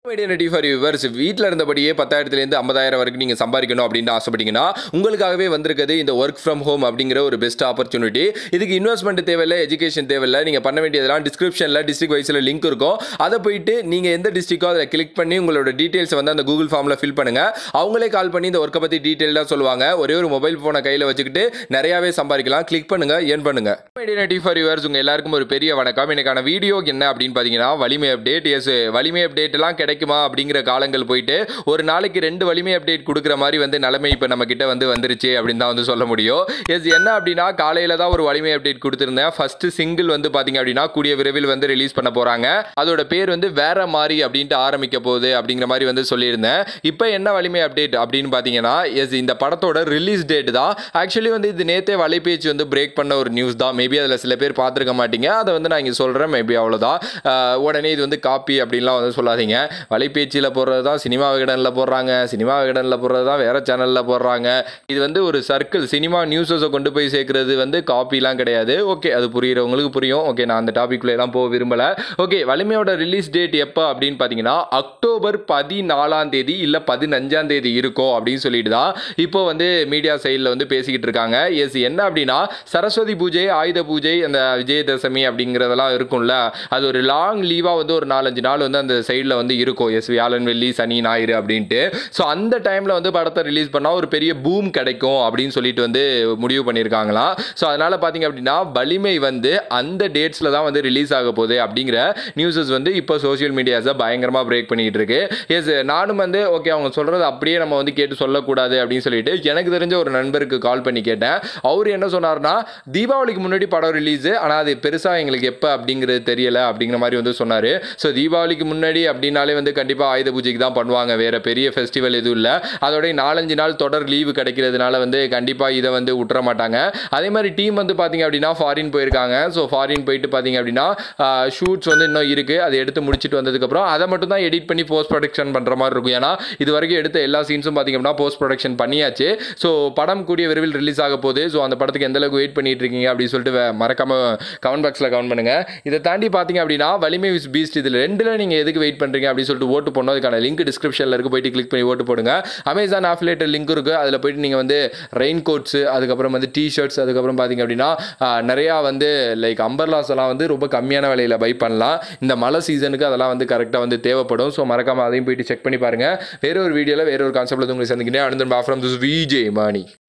identity for viewers வீட்டில் இருந்தபடியே பத்தாயிரத்துலேருந்து ஐம்பதாயிரம் வரைக்கும் நீங்கள் சம்பாதிக்கணும் அப்படின்னு ஆசைப்பட்டீங்கன்னா உங்களுக்காகவே வந்திருக்குது இந்த ஒர்க் ஃப்ரம் ஹோம் அப்படிங்கிற ஒரு பெஸ்ட் ஆப்பர்ச்சுனிட்டி இதுக்கு இன்வெஸ்ட்மெண்ட் தேவையில்லை எஜுகேஷன் தேவையில்லை நீங்கள் பண்ண வேண்டியதெல்லாம் டிஸ்கிரிப்ஷனில் டிஸ்ட்ரிக் வைஸில் லிங்க் இருக்கும் அதை போயிட்டு நீங்கள் எந்த டிஸ்ட்ரிக்கோ அதை கிளிக் பண்ணி உங்களோட டீட்டெயில்ஸை வந்து அந்த கூகுள் ஃபார்மில் ஃபில் பண்ணுங்கள் அவங்களே கால் பண்ணி இந்த ஒர்க்கை பற்றி டீட்டெயிலாக சொல்லுவாங்க ஒரே ஒரு மொபைல் ஃபோனை கையில் வச்சுக்கிட்டு நிறையாவே சம்பாதிக்கலாம் கிளிக் பண்ணுங்க ஏர்ன் பண்ணுங்க ஐடென்டிட்டி ஃபார் யூவர்ஸ் உங்கள் எல்லாருக்கும் ஒரு பெரிய வணக்கம் எனக்கான வீடியோ என்ன அப்படின்னு பார்த்தீங்கன்னா வலிமை அப்டேட் எஸ் வலிமை அப்டேட்லாம் கிடைக்குமா அப்படிங்கிற காலங்கள் போயிட்டு ஒரு நாளைக்கு ரெண்டு வலிமை அப்டேட் கொடுக்குற மாதிரி வந்து நிலைமை இப்போ நம்ம கிட்ட வந்து வந்துருச்சு அப்படின்னு தான் வந்து சொல்ல முடியும் எஸ் என்ன அப்படின்னா காலையில் தான் ஒரு வலிமை அப்டேட் கொடுத்துருந்தேன் ஃபர்ஸ்ட் சிங்கிள் வந்து பார்த்தீங்க அப்படின்னா கூடிய விரைவில் வந்து ரிலீஸ் பண்ண போகிறாங்க அதோட பேர் வந்து வேற மாதிரி அப்படின்ட்டு ஆரம்பிக்க போகுது அப்படிங்கிற மாதிரி வந்து சொல்லியிருந்தேன் இப்போ என்ன வலிமை அப்டேட் அப்படின்னு பார்த்தீங்கன்னா எஸ் இந்த படத்தோட ரிலீஸ் டேட் தான் ஆக்சுவலி வந்து இது நேத்தே வலைபேச்சு வந்து பிரேக் பண்ண ஒரு நியூஸ் தான் மேபி அதில் சில பேர் பார்த்துருக்க மாட்டீங்க அதை வந்து நான் இங்கே சொல்கிறேன் மேபி அவ்வளோதான் ஆஹ் உடனே இது வந்து காப்பி அப்படின்லாம் வந்து சொல்லாதீங்க வலைபேச்சியில் போடுறது தான் சினிமா விகடனில் போடுறாங்க சினிமா விகடனில் போடுறது தான் வேறு சேனலில் போடுறாங்க இது வந்து ஒரு சர்க்கிள் சினிமா நியூஸஸை கொண்டு போய் சேர்க்கறது வந்து காப்பிலாம் கிடையாது ஓகே அது புரியுறவங்களுக்கு புரியும் ஓகே நான் அந்த டாபிக்ல எல்லாம் போக விரும்பலை ஓகே வலிமையோட ரிலீஸ் டேட் எப்போ அப்படின்னு பார்த்தீங்கன்னா அக்டோபர் பதினாலாம் தேதி இல்லை பதினஞ்சாம் தேதி இருக்கும் அப்படின்னு சொல்லிட்டு தான் இப்போ வந்து மீடியா சைடில் வந்து பேசிக்கிட்டு இருக்காங்க எஸ் என்ன அப்படின்னா சரஸ்வதி பூஜை ஆயுத பூஜை அந்த விஜயதசமி அப்படிங்கிறதெல்லாம் இருக்கும்ல அது ஒரு லாங் லீவாக வந்து ஒரு நாலஞ்சு நாள் வந்து அந்த சைடில் வந்து இருக்கும் எஸ் வியாழன் வெள்ளி சனி ஞாயிறு அப்படின்ட்டு ஸோ அந்த டைமில் வந்து படத்தை ரிலீஸ் பண்ணால் ஒரு பெரிய பூம் கிடைக்கும் அப்படின்னு சொல்லிட்டு வந்து முடிவு பண்ணியிருக்காங்களாம் ஸோ அதனால் பார்த்தீங்க அப்படின்னா வலிமை வந்து அந்த டேட்ஸில் தான் வந்து ரிலீஸ் ஆக போகுது அப்படிங்கிற நியூஸஸ் வந்து இப்போ சோஷியல் மீடியாஸை பயங்கரமாக பிரேக் பண்ணிக்கிட்டு இருக்கு எஸ் நானும் வந்து ஓகே அவங்க சொல்கிறது அப்படியே நம்ம வந்து கேட்டு சொல்லக்கூடாது அப்படின்னு சொல்லிட்டு எனக்கு தெரிஞ்ச ஒரு நண்பருக்கு கால் பண்ணி கேட்டேன் அவர் என்ன சொன்னார்னா தீபாவளிக்கு முன்னாடி படம் ரிலீஸு ஆனால் அது பெருசாக எங்களுக்கு எப்போ அப்படிங்கிறது தெரியல அப்படிங்கிற மாதிரி வந்து சொன்னார் ஸோ தீபாவளிக்கு முன்னாடி அப்படின்னாலே வந்து கண்டிப்பாக ஆயுத பூஜைக்கு தான் பண்ணுவாங்க வேறு பெரிய ஃபெஸ்டிவல் எதுவும் இல்லை அதோட நாலஞ்சு நாள் தொடர் லீவு கிடைக்கிறதுனால வந்து கண்டிப்பாக இதை வந்து விட்டுற மாட்டாங்க அதே மாதிரி டீம் வந்து பார்த்தீங்க அப்படின்னா ஃபாரின் போயிருக்காங்க ஸோ ஃபாரின் போயிட்டு பார்த்தீங்க அப்படின்னா ஷூட்ஸ் வந்து இன்னும் இருக்குது அதை எடுத்து முடிச்சுட்டு வந்ததுக்கப்புறம் அதை மட்டும் தான் எடிட் பண்ணி போஸ்ட் ப்ரொடக்ஷன் பண்ணுற மாதிரி இருக்கும் ஏன்னா இது வரைக்கும் எடுத்த எல்லா சீன்ஸும் பார்த்தீங்க அப்படின்னா போஸ்ட் ப்ரொடக்ஷன் பண்ணியாச்சு ஸோ படம் கூடிய விரைவில் ரிலீஸ் ஆக போகுது ஸோ அந்த படத்துக்கு எந்த அளவுக்கு வெயிட் பண்ணிட்டு இருக்கீங்க அப்படின்னு சொல்லிட்டு வே- மறக்காம கமெண்ட் பாக்ஸில் கமெண்ட் பண்ணுங்க இதை தாண்டி பார்த்தீங்க அப்படின்னா வலிமை விஸ் பீஸ்ட் இதில் ரெண்டில் நீங்கள் எதுக்கு வெயிட் பண்ணுறீங்க அப்படின்னு சொல்லிட்டு ஓட்டு போடணும் அதுக்கான லிங்க் டிஸ்கிரிப்ஷனில் இருக்கு போயிட்டு கிளிக் பண்ணி ஓட்டு போடுங்க அமேசான் ஆஃபிலேட்டர் லிங்க் இருக்குது அதில் போயிட்டு நீங்கள் வந்து ரெயின் கோட்ஸு அதுக்கப்புறம் வந்து டிஷர்ட்ஸ் அதுக்கப்புறம் பார்த்தீங்க அப்படின்னா ஆஹ், நிறையா வந்து லைக் அம்பர்லாஸ் எல்லாம் வந்து ரொம்ப கம்மியான விலையில் பை பண்ணலாம் இந்த மழை சீசனுக்கு அதெல்லாம் வந்து கரெக்டாக வந்து தேவைப்படும் ஸோ மறக்காம அதையும் போயிட்டு செக் பண்ணி பாருங்க வேற ஒரு வீடியோவில் வேற ஒரு கான்செப்ட்ல உங்களை சந்திக்கிறேன் அனந்தன் பாஃப்ரம் திஸ் விஜே மாணி